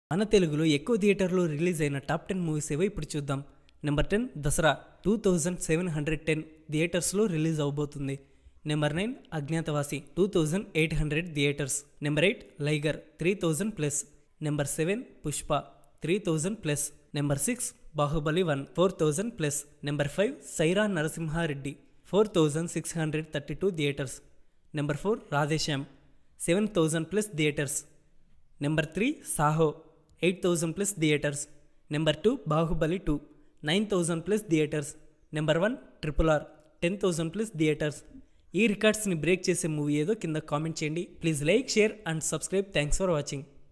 మన తెలుగులో ఎక్కువ థియేటర్లో రిలీజ్ అయిన టాప్ టెన్ మూవీస్ ఏవో ఇప్పుడు చూద్దాం number ten Dasara two thousand seven hundred ten థియేటర్స్లో రిలీజ్ అవబోతుంది number nine Agnyaathavaasi two thousand eight hundred theatres number eight Liger three thousand plus number seven Pushpa three thousand plus number six Baahubali one four thousand plus number five Sye Raa Narasimha Reddy four thousand six hundred thirty two theatres number four Radhe Shyam seven thousand plus theatres number three Saaho eight thousand plus theatres number two Baahubali two nine thousand plus theatres number one triple R ten thousand plus theatres ఈ రికార్డ్స్ని break చేసే movie ఏదో కింద comment చేయండి please like share and subscribe thanks for watching